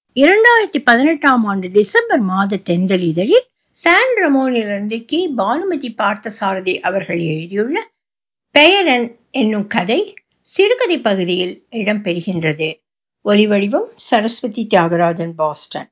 இரண்டாயிரத்தி பதினெட்டாம் ஆண்டு டிசம்பர் மாத தென்றலிதழில் சான் ரமோனிலிருந்து கி பானுமதி பார்த்தசாரதி அவர்கள் எழுதியுள்ள பெயரன் என்னும் கதை சிறுகதை பகுதியில் இடம்பெறுகின்றது ஒலிவடிவம் சரஸ்வதி தியாகராஜன் பாஸ்டன்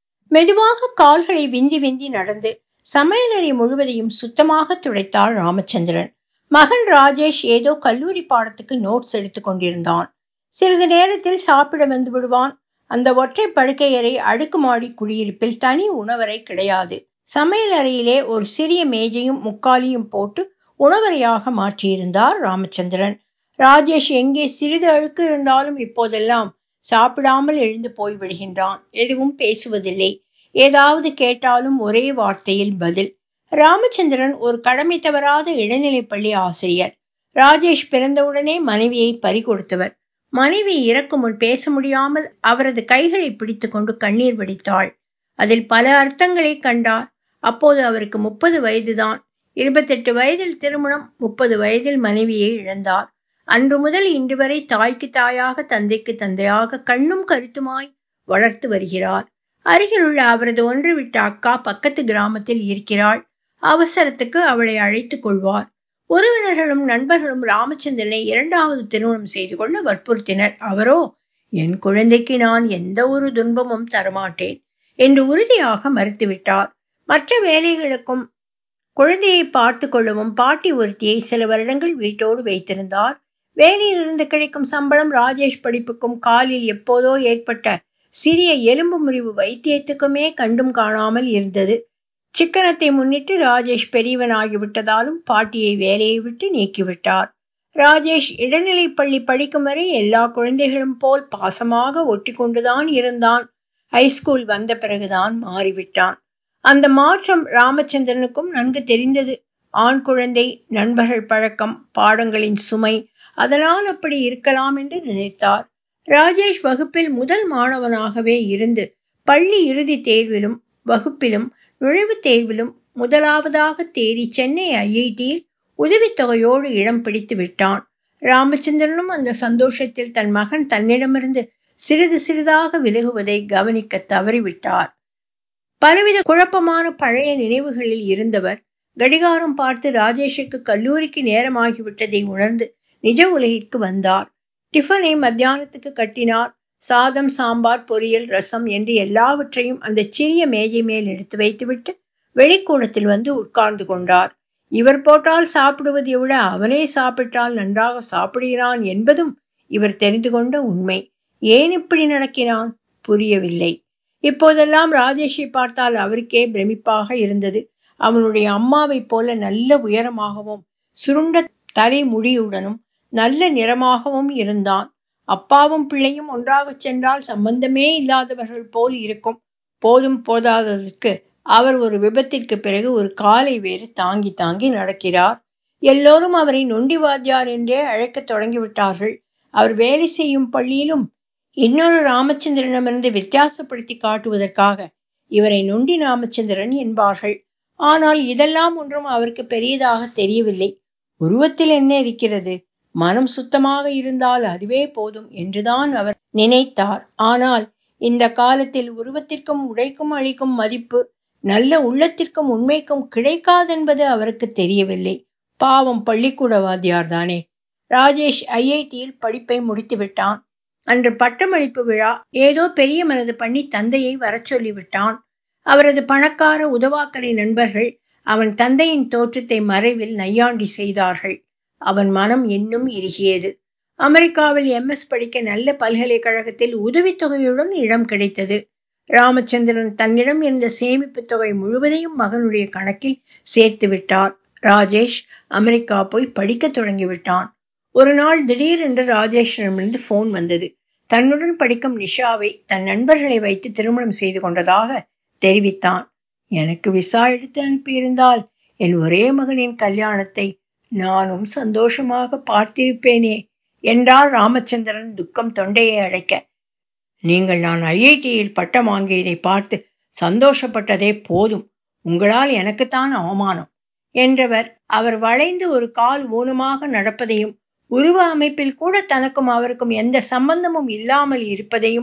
மெதுவாக கால்களை விந்தி விந்தி நடந்து சமையலறை முழுவதையும் சுத்தமாக துடைத்தார் ராமச்சந்திரன் மகன் ராஜேஷ் ஏதோ கல்லூரி பாடத்துக்கு நோட்ஸ் எடுத்துக் கொண்டிருந்தான் சிறிது நேரத்தில் சாப்பிட வந்து விடுவான் அந்த ஒற்றை படுக்கையறை அடுக்குமாடி குடியிருப்பில் தனி உணவறை கிடையாது சமையல் அறையிலே ஒரு சிறிய மேஜையும் முக்காலியும் போட்டு உணவறையாக மாற்றியிருந்தார் ராமச்சந்திரன் ராஜேஷ் எங்கே சிறிது அழுக்கு இருந்தாலும் இப்போதெல்லாம் சாப்பிடாமல் எழுந்து போய்விடுகின்றான் எதுவும் பேசுவதில்லை ஏதாவது கேட்டாலும் ஒரே வார்த்தையில் பதில் ராமச்சந்திரன் ஒரு கடமை தவறாத இடைநிலைப்பள்ளி ஆசிரியர் ராஜேஷ் பிறந்தவுடனே மனைவியை பறிகொடுத்தவர் மனைவி இறக்கும் முன் பேச முடியாமல் அவரது கைகளை பிடித்துக்கொண்டு கண்ணீர் வடித்தாள் அதில் பல அர்த்தங்களை கண்டார் அப்போது அவருக்கு முப்பது வயதுதான் இருபத்தெட்டு வயதில் திருமணம் முப்பது வயதில் மனைவியை இழந்தார் அன்று முதல் இன்று வரை தாய்க்கு தாயாக தந்தைக்கு தந்தையாக கண்ணும் கருத்துமாய் வளர்த்து வருகிறார் அருகிலுள்ள அவரது ஒன்று விட்ட அக்கா பக்கத்து கிராமத்தில் இருக்கிறாள் அவசரத்துக்கு அவளை அழைத்துக் கொள்வார் உறவினர்களும் நண்பர்களும் ராமச்சந்திரனை இரண்டாவது திருமணம் செய்து கொள்ள வற்புறுத்தினர் அவரோ என் குழந்தைக்கு நான் எந்த ஒரு துன்பமும் தரமாட்டேன் என்று உறுதியாக மறுத்துவிட்டார் மற்ற வேலைகளுக்கும் குழந்தையை பார்த்து கொள்ளவும் பாட்டி ஒருத்தியை சில வருடங்கள் வீட்டோடு வைத்திருந்தார் வேலையிலிருந்து கிடைக்கும் சம்பளம் ராஜேஷ் படிப்புக்கும் காலில் எப்போதோ ஏற்பட்ட சிறிய எலும்பு முறிவு வைத்தியத்துக்குமே கண்டும் காணாமல் இருந்தது சிக்கனத்தை முன்னிட்டு ராஜேஷ் பெரியவனாகிவிட்டதாலும் பாட்டியை வேலையை விட்டு நீக்கிவிட்டார் ராஜேஷ் இடைநிலை பள்ளி படிக்கும் வரை எல்லா குழந்தைகளும் போல் பாசமாக ஒட்டி கொண்டுதான் இருந்தான் ஹைஸ்கூல் வந்த பிறகுதான் மாறிவிட்டான் அந்த மாற்றம் ராமச்சந்திரனுக்கும் நன்கு தெரிந்தது ஆண் குழந்தை நண்பர்கள் பழக்கம் பாடங்களின் சுமை அதனால் அப்படி இருக்கலாம் என்று நினைத்தார் ராஜேஷ் வகுப்பில் முதல் மாணவனாகவே இருந்து பள்ளி இறுதி தேர்விலும் வகுப்பிலும் நுழைவுத் தேர்விலும் முதலாவதாக தேறி சென்னை ஐஐடியில் உதவித்தொகையோடு இடம் பிடித்து விட்டான் ராமச்சந்திரனும் அந்த சந்தோஷத்தில் தன் மகன் தன்னிடமிருந்து சிறிது சிறிதாக விலகுவதை கவனிக்க தவறிவிட்டார் பலவித குழப்பமான பழைய நினைவுகளில் இருந்தவர் கடிகாரம் பார்த்து ராஜேஷுக்கு கல்லூரிக்கு நேரமாகிவிட்டதை உணர்ந்து நிஜ உலகிற்கு வந்தார் டிஃபனை மத்தியானத்துக்கு கட்டினார் சாதம் சாம்பார் பொரியல் ரசம் என்று எல்லாவற்றையும் அந்த சிறிய மேஜை மேல் எடுத்து வைத்துவிட்டு வெளிக்கூடத்தில் வந்து உட்கார்ந்து கொண்டார் இவர் போட்டால் சாப்பிடுவதை விட அவனே சாப்பிட்டால் நன்றாக சாப்பிடுகிறான் என்பதும் இவர் தெரிந்து கொண்ட உண்மை ஏன் இப்படி நடக்கிறான் புரியவில்லை இப்போதெல்லாம் ராஜேஷை பார்த்தால் அவருக்கே பிரமிப்பாக இருந்தது அவனுடைய அம்மாவைப் போல நல்ல உயரமாகவும் சுருண்ட தலை முடியுடனும் நல்ல நிறமாகவும் இருந்தான் அப்பாவும் பிள்ளையும் ஒன்றாகச் சென்றால் சம்பந்தமே இல்லாதவர்கள் போல் இருக்கும் போதும் போதாததற்கு அவர் ஒரு விபத்திற்கு பிறகு ஒரு காலை வேறு தாங்கி தாங்கி நடக்கிறார் எல்லோரும் அவரை நொண்டி வாத்தியார் என்றே அழைக்கத் தொடங்கிவிட்டார்கள் அவர் வேலை செய்யும் பள்ளியிலும் இன்னொரு ராமச்சந்திரனிடமிருந்து வித்தியாசப்படுத்தி காட்டுவதற்காக இவரை நொண்டி ராமச்சந்திரன் என்பார்கள் ஆனால் இதெல்லாம் ஒன்றும் அவருக்கு பெரியதாக தெரியவில்லை உருவத்தில் என்ன இருக்கிறது மனம் சுத்தமாக இருந்தால் அதுவே போதும் என்றுதான் அவர் நினைத்தார் ஆனால் இந்த காலத்தில் உருவத்திற்கும் உடைக்கும் அளிக்கும் மதிப்பு நல்ல உள்ளத்திற்கும் உண்மைக்கும் கிடைக்காதென்பது அவருக்கு தெரியவில்லை பாவம் பள்ளிக்கூட வாத்தியார் தானே ராஜேஷ் ஐஐடியில் படிப்பை முடித்து விட்டான் அன்று பட்டமளிப்பு விழா ஏதோ பெரிய மனது பண்ணி தந்தையை வரச் சொல்லிவிட்டான் அவரது பணக்கார உதவாக்கரை நண்பர்கள் அவன் தந்தையின் தோற்றத்தை மறைவில் நையாண்டி செய்தார்கள் அவன் மனம் இன்னும் இறுகியது அமெரிக்காவில் எம்எஸ் படிக்க நல்ல பல்கலைக்கழகத்தில் உதவித்தொகையுடன் இடம் கிடைத்தது ராமச்சந்திரன் தன்னிடம் இருந்த சேமிப்பு தொகை முழுவதையும் மகனுடைய கணக்கில் சேர்த்து விட்டார் ராஜேஷ் அமெரிக்கா போய் படிக்க தொடங்கிவிட்டான் ஒரு நாள் திடீரென்று ராஜேஷிடமிருந்து போன் வந்தது தன்னுடன் படிக்கும் நிஷாவை தன் நண்பர்களை வைத்து திருமணம் செய்து கொண்டதாக தெரிவித்தான் எனக்கு விசா எடுத்து அனுப்பியிருந்தால் என் ஒரே மகனின் கல்யாணத்தை நானும் சந்தோஷமாக பார்த்திருப்பேனே என்றார் ராமச்சந்திரன் துக்கம் தொண்டையை அடைக்க நீங்கள் நான் ஐஐடியில் பட்டம் வாங்கியதை பார்த்து சந்தோஷப்பட்டதே போதும் உங்களால் எனக்குத்தான் அவமானம் என்றவர் அவர் வளைந்து ஒரு கால் ஊனமாக நடப்பதையும் உருவ அமைப்பில் கூட தனக்கும் அவருக்கும் எந்த சம்பந்தமும் இல்லாமல் இருப்பதையும்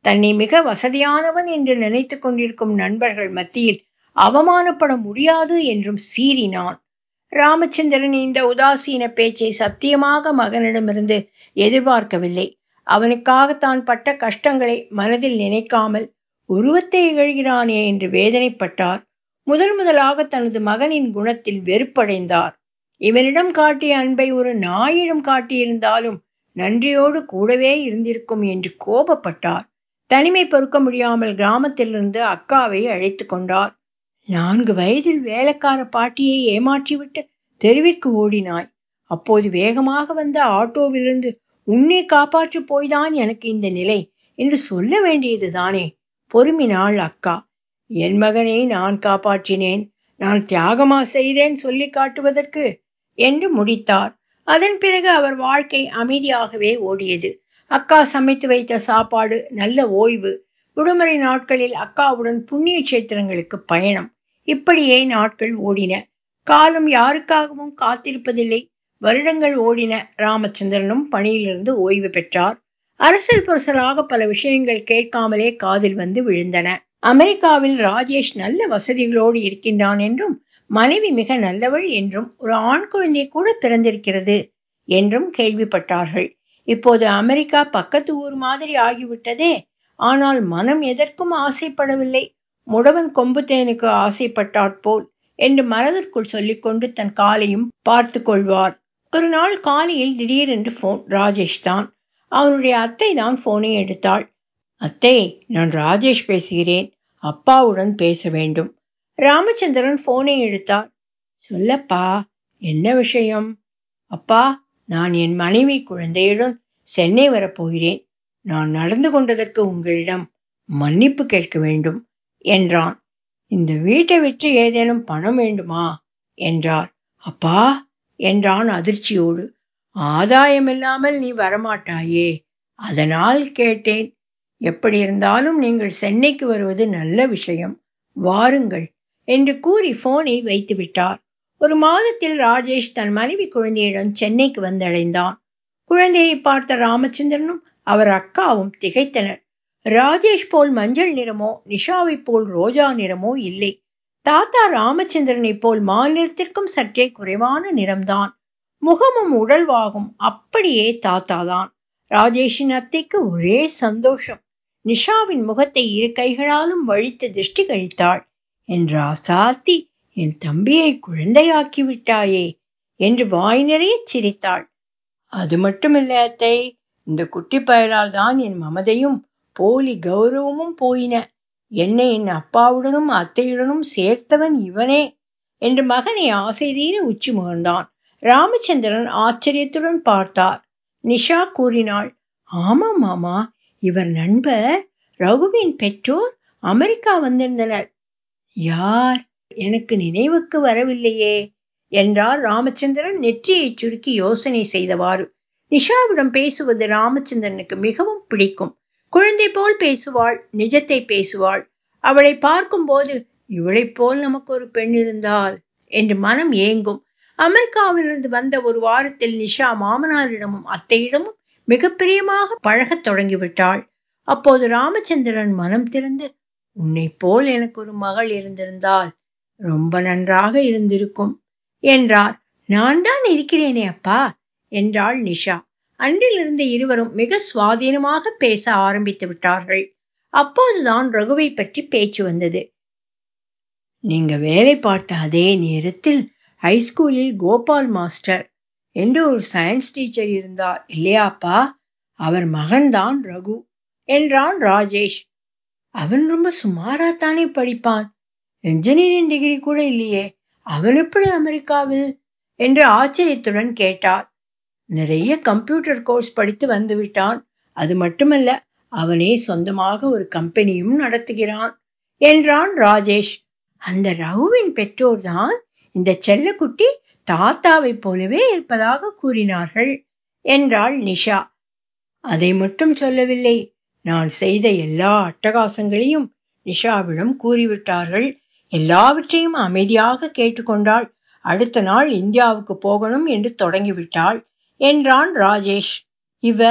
தன்னை மிக வசதியானவன் என்று நினைத்து கொண்டிருக்கும் நண்பர்கள் மத்தியில் அவமானப்பட முடியாது என்றும் சீறினான் ராமச்சந்திரன் இந்த உதாசீன பேச்சை சத்தியமாக மகனிடமிருந்து எதிர்பார்க்கவில்லை அவனுக்காக தான் பட்ட கஷ்டங்களை மனதில் நினைக்காமல் உருவத்தை இகழ்கிறானே என்று வேதனைப்பட்டார் முதல் முதலாக தனது மகனின் குணத்தில் வெறுப்படைந்தார் இவனிடம் காட்டிய அன்பை ஒரு நாயிடம் காட்டியிருந்தாலும் நன்றியோடு கூடவே இருந்திருக்கும் என்று கோபப்பட்டார் தனிமை பொறுக்க முடியாமல் கிராமத்திலிருந்து அக்காவை அழைத்து கொண்டார் நான்கு வயதில் வேலைக்கார பாட்டியை ஏமாற்றிவிட்டு தெருவிற்கு ஓடினாய் அப்போது வேகமாக வந்த ஆட்டோவிலிருந்து உன்னை காப்பாற்ற போய்தான் எனக்கு இந்த நிலை என்று சொல்ல வேண்டியது தானே பொறுமினாள் அக்கா என் மகனை நான் காப்பாற்றினேன் நான் தியாகமா செய்தேன் சொல்லி காட்டுவதற்கு என்று முடித்தார் அதன் பிறகு அவர் வாழ்க்கை அமைதியாகவே ஓடியது அக்கா சமைத்து வைத்த சாப்பாடு நல்ல ஓய்வு விடுமுறை நாட்களில் அக்காவுடன் புண்ணிய கஷேத்திரங்களுக்கு பயணம் இப்படியே நாட்கள் ஓடின காலம் யாருக்காகவும் காத்திருப்பதில்லை வருடங்கள் ஓடின ராமச்சந்திரனும் பணியிலிருந்து ஓய்வு பெற்றார் அரசியல் புரசலாக பல விஷயங்கள் கேட்காமலே காதில் வந்து விழுந்தன அமெரிக்காவில் ராஜேஷ் நல்ல வசதிகளோடு இருக்கின்றான் என்றும் மனைவி மிக நல்லவள் என்றும் ஒரு ஆண் குழந்தை கூட பிறந்திருக்கிறது என்றும் கேள்விப்பட்டார்கள் இப்போது அமெரிக்கா பக்கத்து ஊர் மாதிரி ஆகிவிட்டதே ஆனால் மனம் எதற்கும் ஆசைப்படவில்லை முடவன் கொம்பு தேனுக்கு ஆசைப்பட்டாற்போல் என்று மனதிற்குள் சொல்லிக்கொண்டு தன் காலையும் பார்த்து கொள்வார் ஒரு நாள் காலையில் திடீரென்று போன் ராஜேஷ் தான் அவனுடைய அத்தை தான் போனை எடுத்தாள் அத்தை நான் ராஜேஷ் பேசுகிறேன் அப்பாவுடன் பேச வேண்டும் ராமச்சந்திரன் போனை எடுத்தார் சொல்லப்பா என்ன விஷயம் அப்பா நான் என் மனைவி குழந்தையுடன் சென்னை வரப்போகிறேன் நான் நடந்து கொண்டதற்கு உங்களிடம் மன்னிப்பு கேட்க வேண்டும் என்றான் இந்த வீட்டை விற்று ஏதேனும் பணம் வேண்டுமா என்றார் அப்பா என்றான் அதிர்ச்சியோடு ஆதாயமில்லாமல் நீ வரமாட்டாயே அதனால் கேட்டேன் எப்படி இருந்தாலும் நீங்கள் சென்னைக்கு வருவது நல்ல விஷயம் வாருங்கள் என்று கூறி போனை வைத்து விட்டார் ஒரு மாதத்தில் ராஜேஷ் தன் மனைவி குழந்தையுடன் சென்னைக்கு வந்தடைந்தான் குழந்தையை பார்த்த ராமச்சந்திரனும் அவர் அக்காவும் திகைத்தனர் ராஜேஷ் போல் மஞ்சள் நிறமோ நிஷாவை போல் ரோஜா நிறமோ இல்லை தாத்தா ராமச்சந்திரனை போல் மாநிலத்திற்கும் சற்றே குறைவான நிறம்தான் முகமும் உடல்வாகும் அப்படியே தாத்தாதான் ராஜேஷின் அத்தைக்கு ஒரே சந்தோஷம் நிஷாவின் முகத்தை இரு கைகளாலும் வழித்து திருஷ்டி கழித்தாள் என்றா சாத்தி என் தம்பியை குழந்தையாக்கி விட்டாயே என்று வாய் நிறைய சிரித்தாள் அது மட்டுமில்ல அத்தை இந்த குட்டி பயலால் தான் என் மமதையும் போலி கௌரவமும் போயின என்னை என் அப்பாவுடனும் அத்தையுடனும் சேர்த்தவன் இவனே என்று மகனை ஆசை தீர உச்சி முகர்ந்தான் ராமச்சந்திரன் ஆச்சரியத்துடன் பார்த்தார் நிஷா கூறினாள் ஆமாம் மாமா இவர் நண்பர் ரகுவின் பெற்றோர் அமெரிக்கா வந்திருந்தனர் யார் எனக்கு நினைவுக்கு வரவில்லையே என்றார் ராமச்சந்திரன் நெற்றியை சுருக்கி யோசனை செய்தவாறு நிஷாவிடம் பேசுவது ராமச்சந்திரனுக்கு மிகவும் பிடிக்கும் குழந்தை போல் பேசுவாள் நிஜத்தை பேசுவாள் அவளை பார்க்கும்போது இவளைப் போல் நமக்கு ஒரு பெண் இருந்தால் என்று மனம் ஏங்கும் அமெரிக்காவிலிருந்து வந்த ஒரு வாரத்தில் நிஷா மாமனாரிடமும் அத்தையிடமும் மிக பிரியமாக பழகத் தொடங்கிவிட்டாள் அப்போது ராமச்சந்திரன் மனம் திறந்து உன்னை போல் எனக்கு ஒரு மகள் இருந்திருந்தால் ரொம்ப நன்றாக இருந்திருக்கும் என்றார் நான் தான் இருக்கிறேனே அப்பா என்றாள் நிஷா அன்றிலிருந்து இருவரும் மிக சுவாதீனமாக பேச ஆரம்பித்து விட்டார்கள் அப்போதுதான் ரகுவை பற்றி பேச்சு வந்தது நீங்க வேலை பார்த்த அதே நேரத்தில் ஹைஸ்கூலில் கோபால் மாஸ்டர் என்று ஒரு சயின்ஸ் டீச்சர் இருந்தார் இல்லையாப்பா அவர் மகன்தான் ரகு என்றான் ராஜேஷ் அவன் ரொம்ப சுமாராத்தானே படிப்பான் என்ஜினியரிங் டிகிரி கூட இல்லையே அவன் எப்படி அமெரிக்காவில் என்று ஆச்சரியத்துடன் கேட்டார் நிறைய கம்ப்யூட்டர் கோர்ஸ் படித்து வந்து விட்டான் அது மட்டுமல்ல அவனே சொந்தமாக ஒரு கம்பெனியும் நடத்துகிறான் என்றான் ராஜேஷ் அந்த ரகுவின் பெற்றோர்தான் இந்த செல்லக்குட்டி தாத்தாவைப் போலவே இருப்பதாக கூறினார்கள் என்றாள் நிஷா அதை மட்டும் சொல்லவில்லை நான் செய்த எல்லா அட்டகாசங்களையும் நிஷாவிடம் கூறிவிட்டார்கள் எல்லாவற்றையும் அமைதியாக கேட்டுக்கொண்டாள் அடுத்த நாள் இந்தியாவுக்கு போகணும் என்று தொடங்கிவிட்டாள் என்றான் ராஜேஷ் இவர்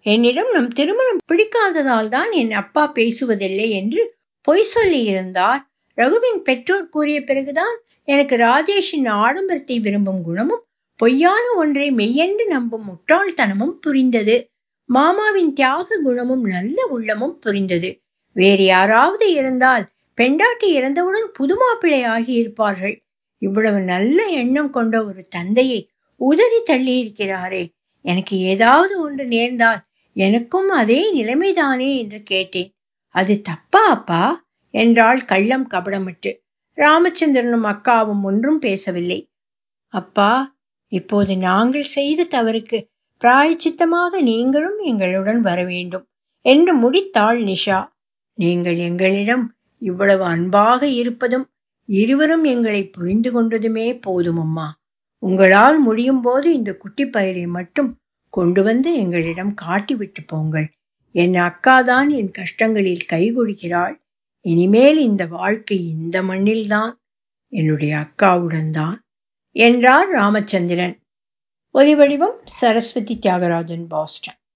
என்னிடம் நம் திருமணம் பிடிக்காததால் தான் என் அப்பா பேசுவதில்லை என்று பொய் சொல்லி இருந்தார் ரகுவின் பெற்றோர் கூறிய பிறகுதான் எனக்கு ராஜேஷின் ஆடம்பரத்தை விரும்பும் குணமும் பொய்யான ஒன்றை மெய்யென்று நம்பும் முட்டாள்தனமும் புரிந்தது மாமாவின் தியாக குணமும் நல்ல உள்ளமும் புரிந்தது வேறு யாராவது இருந்தால் பெண்டாட்டி இறந்தவுடன் புது மாப்பிள்ளை ஆகி இருப்பார்கள் இவ்வளவு நல்ல எண்ணம் கொண்ட ஒரு தந்தையை உதறி தள்ளி இருக்கிறாரே எனக்கு ஏதாவது ஒன்று நேர்ந்தால் எனக்கும் அதே நிலைமைதானே என்று கேட்டேன் அது தப்பா அப்பா என்றாள் கள்ளம் கபடமிட்டு ராமச்சந்திரனும் அக்காவும் ஒன்றும் பேசவில்லை அப்பா இப்போது நாங்கள் செய்த தவறுக்கு பிராயச்சித்தமாக நீங்களும் எங்களுடன் வர வேண்டும் என்று முடித்தாள் நிஷா நீங்கள் எங்களிடம் இவ்வளவு அன்பாக இருப்பதும் இருவரும் எங்களை புரிந்து கொண்டதுமே போதும் அம்மா உங்களால் முடியும் போது இந்த குட்டி பயலை மட்டும் கொண்டு வந்து எங்களிடம் காட்டிவிட்டு போங்கள் என் அக்காதான் என் கஷ்டங்களில் கை கொடுக்கிறாள் இனிமேல் இந்த வாழ்க்கை இந்த மண்ணில்தான் என்னுடைய அக்காவுடன் தான் என்றார் ராமச்சந்திரன் ஒலிவடிவம் சரஸ்வதி தியாகராஜன் பாஸ்டன்